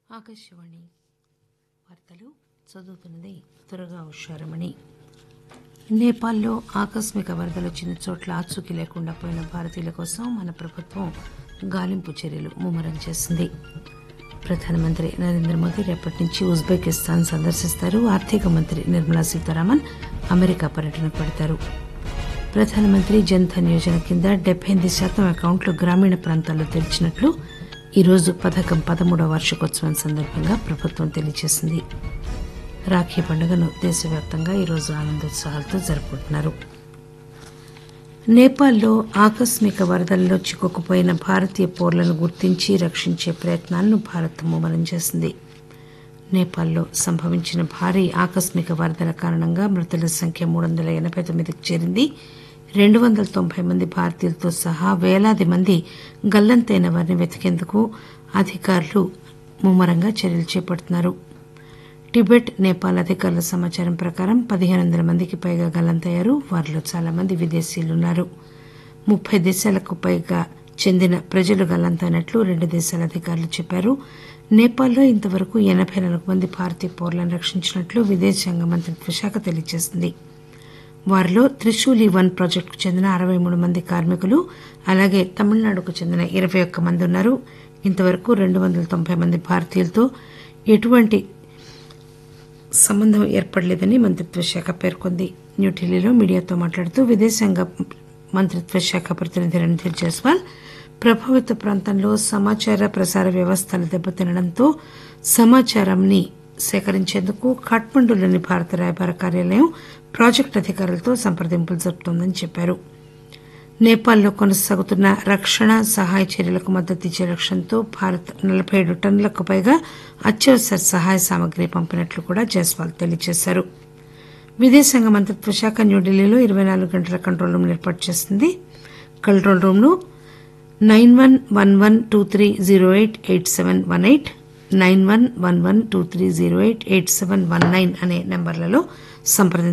ఆకాశవాణి వార్తలు చదువుతున్నది త్వరగా హుషారమణి నేపాల్లో ఆకస్మిక వరదలు వచ్చిన చోట్ల ఆచూకీ లేకుండా పోయిన భారతీయుల కోసం మన ప్రభుత్వం గాలింపు చర్యలు ముమ్మరం చేసింది ప్రధానమంత్రి నరేంద్ర మోదీ రేపటి నుంచి ఉజ్బెకిస్తాన్ సందర్శిస్తారు ఆర్థిక మంత్రి నిర్మలా సీతారామన్ అమెరికా పర్యటనకు పెడతారు ప్రధానమంత్రి జన్ధన్ యోజన కింద డెబ్బై ఎనిమిది శాతం అకౌంట్లు గ్రామీణ ప్రాంతాల్లో తెరిచినట్లు ఈరోజు పథకం పదమూడవ వార్షికోత్సవం సందర్భంగా ప్రభుత్వం తెలియజేసింది రాఖీ పండుగను దేశవ్యాప్తంగా ఈరోజు ఆనందోత్సాహాలతో జరుపుకుంటున్నారు నేపాల్లో ఆకస్మిక వరదల్లో చిక్కుకుపోయిన భారతీయ పౌరులను గుర్తించి రక్షించే ప్రయత్నాలను భారత్ ముమ్మరం చేసింది నేపాల్లో సంభవించిన భారీ ఆకస్మిక వరదల కారణంగా మృతుల సంఖ్య మూడు వందల ఎనబై తొమ్మిదికి చేరింది రెండు వందల తొంభై మంది భారతీయులతో సహా వేలాది మంది గల్లంతైన వారిని వెతికేందుకు అధికారులు ముమ్మరంగా చర్యలు చేపడుతున్నారు టిబెట్ నేపాల్ అధికారుల సమాచారం ప్రకారం పదిహేను వందల మందికి పైగా గల్లంతయ్యారు వారిలో చాలా మంది విదేశీయులున్నారు ముప్పై దేశాలకు పైగా చెందిన ప్రజలు గల్లంతైనట్లు రెండు దేశాల అధికారులు చెప్పారు నేపాల్లో ఇంతవరకు ఎనబై నాలుగు మంది భారతీయ పౌరులను రక్షించినట్లు విదేశాంగ మంత్రిత్వ శాఖ తెలియజేసింది వారిలో త్రిశూలి వన్ ప్రాజెక్టుకు చెందిన అరవై మూడు మంది కార్మికులు అలాగే తమిళనాడుకు చెందిన ఇరవై ఒక్క మంది ఉన్నారు ఇంతవరకు రెండు వందల తొంభై మంది భారతీయులతో ఎటువంటి సంబంధం ఏర్పడలేదని మంత్రిత్వ శాఖ పేర్కొంది న్యూఢిల్లీలో మీడియాతో మాట్లాడుతూ విదేశాంగ మంత్రిత్వ శాఖ ప్రతినిధి రణధీర్ జైస్వాల్ ప్రభావిత ప్రాంతంలో సమాచార ప్రసార వ్యవస్థలు దెబ్బతినడంతో సమాచారాన్ని సేకరించేందుకు ఖాట్మండులోని భారత రాయబార కార్యాలయం ప్రాజెక్టు అధికారులతో సంప్రదింపులు జరుపుతోందని చెప్పారు నేపాల్లో కొనసాగుతున్న రక్షణ సహాయ చర్యలకు మద్దతు ఇచ్చే లక్ష్యంతో భారత్ నలబై ఏడు టన్నులకు పైగా అత్యవసర సహాయ సామగ్రి పంపినట్లు కూడా జైస్వాల్ తెలియజేశారు విదేశాంగ మంత్రిత్వ శాఖ న్యూఢిల్లీలో ఇరవై నాలుగు గంటల కంట్రోల్ రూమ్ ఏర్పాటు చేసింది కంట్రోల్ రూమ్ ను nine one one one two three zero eight eight seven one eight nine one one one two three zero eight eight seven one nine అనే నంబర్లలో సంప్రదించవచ్చు